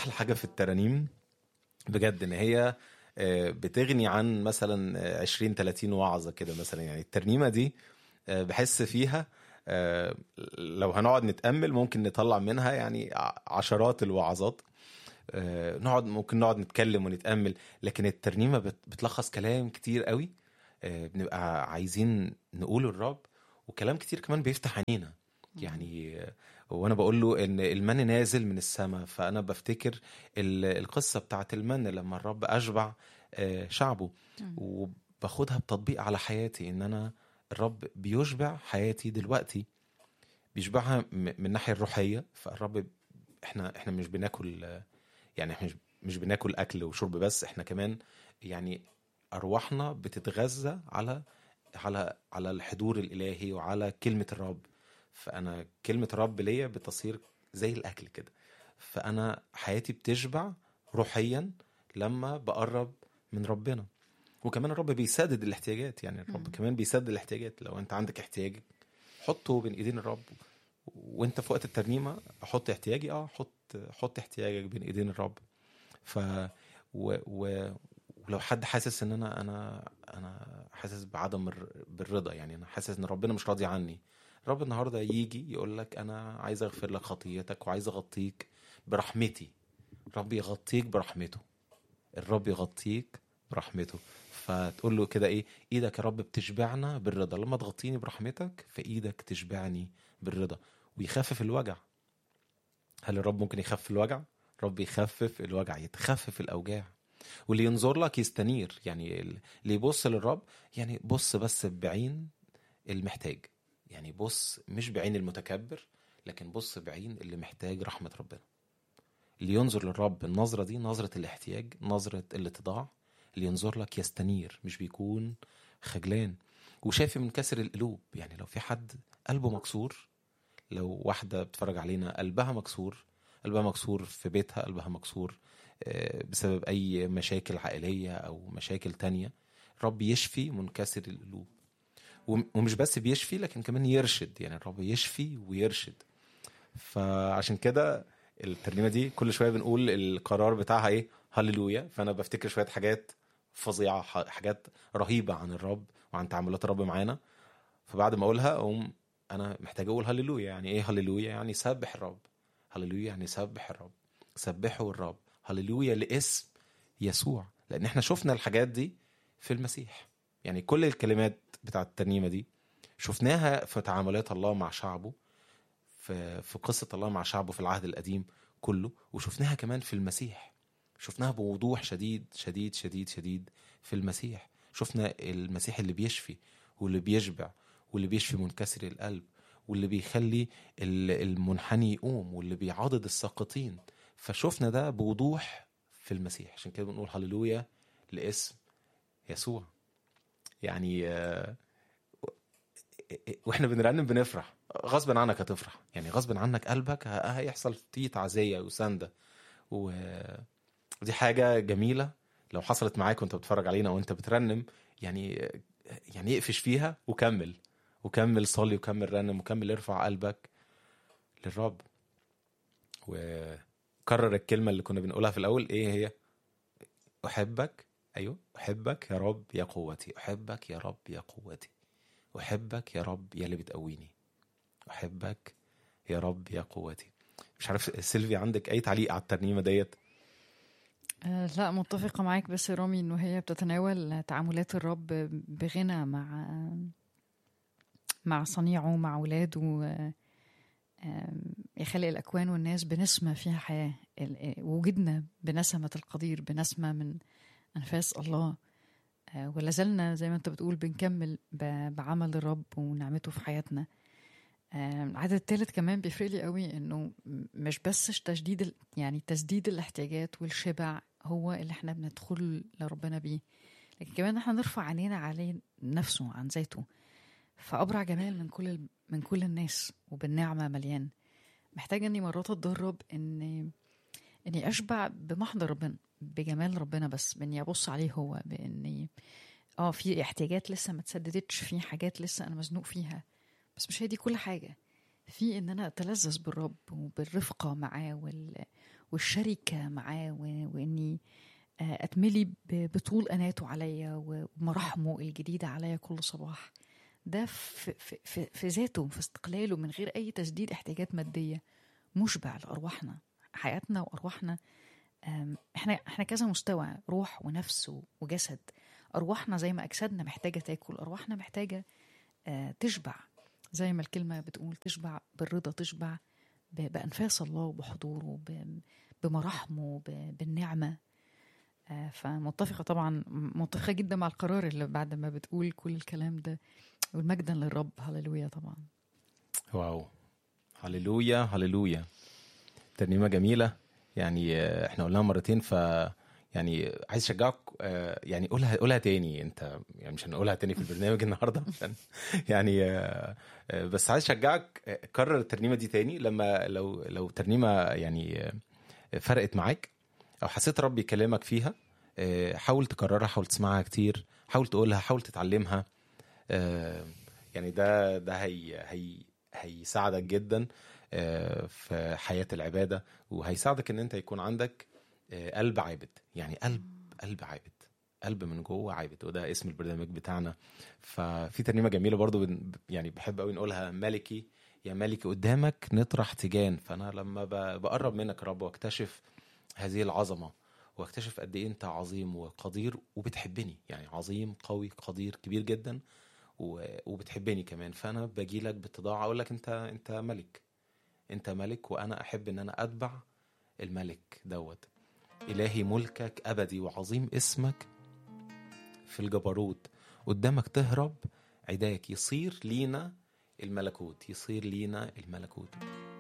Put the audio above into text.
احلى حاجه في الترانيم بجد ان هي آه، بتغني عن مثلا آه، 20 30 وعظه كده مثلا يعني الترنيمه دي آه، بحس فيها آه، لو هنقعد نتامل ممكن نطلع منها يعني ع- عشرات الوعظات آه، نقعد ممكن نقعد نتكلم ونتامل لكن الترنيمه بت- بتلخص كلام كتير قوي آه، بنبقى عايزين نقوله الرب وكلام كتير كمان بيفتح عينينا يعني آه، وانا بقول له ان المن نازل من السماء فانا بفتكر ال- القصه بتاعت المن لما الرب اشبع آه، شعبه وباخدها بتطبيق على حياتي ان انا الرب بيشبع حياتي دلوقتي بيشبعها م- من الناحيه الروحيه فالرب احنا احنا مش بناكل آه، يعني احنا مش مش بناكل اكل وشرب بس احنا كمان يعني ارواحنا بتتغذى على على على الحضور الالهي وعلى كلمه الرب فانا كلمه الرب ليا بتصير زي الاكل كده فانا حياتي بتشبع روحيا لما بقرب من ربنا وكمان الرب بيسدد الاحتياجات يعني الرب مم. كمان بيسدد الاحتياجات لو انت عندك احتياج حطه بين ايدين الرب وانت في وقت الترنيمه احط احتياجي اه حط حط احتياجك بين ايدين الرب ف و... و... ولو حد حاسس ان انا انا انا حاسس بعدم الر- بالرضا يعني انا حاسس ان ربنا مش راضي عني الرب النهارده يجي يقول لك انا عايز اغفر لك خطيتك وعايز اغطيك برحمتي الرب يغطيك برحمته الرب يغطيك برحمته فتقول له كده ايه ايدك يا رب بتشبعنا بالرضا لما تغطيني برحمتك فايدك تشبعني بالرضا ويخفف الوجع هل الرب ممكن يخفف الوجع الرب يخفف الوجع يتخفف الاوجاع واللي ينظر لك يستنير يعني اللي يبص للرب يعني بص بس بعين المحتاج يعني بص مش بعين المتكبر لكن بص بعين اللي محتاج رحمة ربنا اللي ينظر للرب النظرة دي نظرة الاحتياج نظرة الاتضاع اللي ينظر لك يستنير مش بيكون خجلان وشافي من كسر القلوب يعني لو في حد قلبه مكسور لو واحدة بتتفرج علينا قلبها مكسور قلبها مكسور في بيتها قلبها مكسور آه، بسبب أي مشاكل عائلية أو مشاكل تانية الرب يشفي منكسر القلوب وم- ومش بس بيشفي لكن كمان يرشد يعني الرب يشفي ويرشد فعشان كده الترنيمه دي كل شويه بنقول القرار بتاعها ايه هللويا فانا بفتكر شويه حاجات فظيعه ح- حاجات رهيبه عن الرب وعن تعاملات الرب معانا فبعد ما اقولها اقوم انا محتاج اقول هللويا يعني ايه هللويا يعني سبح الرب هللويا يعني سبح الرب سبحوا الرب هللويا لاسم يسوع لان احنا شفنا الحاجات دي في المسيح يعني كل الكلمات بتاعت الترنيمه دي شفناها في تعاملات الله مع شعبه في في قصه الله مع شعبه في العهد القديم كله وشفناها كمان في المسيح شفناها بوضوح شديد شديد شديد شديد في المسيح شفنا المسيح اللي بيشفي واللي بيشبع واللي بيشفي منكسر القلب واللي بيخلي ال- المنحني يقوم واللي بيعاضد الساقطين فشفنا ده بوضوح في المسيح عشان كده بنقول هللويا لاسم يسوع يعني آه، واحنا بنرنم بنفرح غصب عنك هتفرح يعني غصب عنك قلبك ه- هيحصل فيه تعزية وسندة و... ودي حاجة جميلة لو حصلت معاك وانت بتتفرج علينا وانت بترنم يعني يعني اقفش فيها وكمل وكمل صلي وكمل رنم وكمل ارفع قلبك للرب وكرر الكلمة اللي كنا بنقولها في الأول ايه هي أحبك أيوه أحبك يا رب يا قوتي أحبك يا رب يا قوتي أحبك يا رب يا اللي بتقويني أحبك يا رب يا قوتي مش عارف سيلفي عندك أي تعليق على الترنيمة ديت آه، لا متفقة معاك بس يا رامي انه هي بتتناول تعاملات الرب بغنى مع مع صنيعه مع ولاده آه، آم، يخلق الأكوان والناس بنسمة فيها حياة ال- وجدنا بنسمة القدير بنسمة من أنفاس الله آه، ولا زلنا زي ما انت بتقول بنكمل ب- بعمل الرب ونعمته في حياتنا آم، العدد الثالث كمان بيفرق لي قوي انه م- مش بس تجديد ال- يعني تسديد الاحتياجات والشبع هو اللي احنا بندخل لربنا بيه لكن كمان احنا نرفع عينينا عليه نفسه عن ذاته فأبرع جمال من كل ال- من كل الناس وبالنعمة مليان محتاجة اني مرات اتدرب ان اني اشبع بمحضر ربنا بجمال ربنا بس باني ابص عليه هو باني اه في احتياجات لسه ما اتسددتش في حاجات لسه انا مزنوق فيها بس مش هي دي كل حاجة في ان انا اتلذذ بالرب وبالرفقة معاه وال... والشركة معاه و- وإني آه، أتملي ب- بطول أناته عليا ومراحمه الجديدة عليا كل صباح ده في, في, في, في ذاته في استقلاله من غير أي تسديد احتياجات مادية مشبع لأرواحنا حياتنا وأرواحنا آم، احنا احنا كذا مستوى روح ونفس و- وجسد أرواحنا زي ما أجسادنا محتاجة تاكل أرواحنا محتاجة آه، تشبع زي ما الكلمة بتقول تشبع بالرضا تشبع ب- بأنفاس الله وبحضوره ب- بمراحمه ب- بالنعمة آه، فمتفقة طبعا متفقة جدا مع القرار اللي بعد ما بتقول كل الكلام ده والمجدا للرب هللويا طبعا واو هللويا هللويا ترنيمه جميله يعني آه، احنا قلناها مرتين ف يعني عايز اشجعك آه، يعني قولها قولها تاني انت يعني مش هنقولها تاني في البرنامج النهارده عشان يعني آه، آه، بس عايز اشجعك آه، كرر الترنيمه دي تاني لما لو لو ترنيمه يعني آه، فرقت معاك او حسيت رب يكلمك فيها آه، حاول تكررها حاول تسمعها كتير حاول تقولها حاول تتعلمها آه، يعني ده ده هي هي هيساعدك جدا آه، في حياة العبادة وهيساعدك ان انت يكون عندك آه، قلب عابد يعني قلب قلب عابد قلب من جوه عابد وده اسم البرنامج بتاعنا ففي ترنيمة جميلة برضو بن- يعني بحب قوي نقولها ملكي يا ملكي قدامك نطرح تيجان فانا لما ب- بقرب منك يا رب واكتشف هذه العظمة واكتشف قد ايه انت عظيم وقدير وبتحبني يعني عظيم قوي قدير كبير جدا و- وبتحبني كمان فانا باجي لك باتضاع اقول لك انت انت ملك انت ملك وانا احب ان انا اتبع الملك دوت الهي ملكك ابدي وعظيم اسمك في الجبروت قدامك تهرب عداك يصير لينا الملكوت يصير لينا الملكوت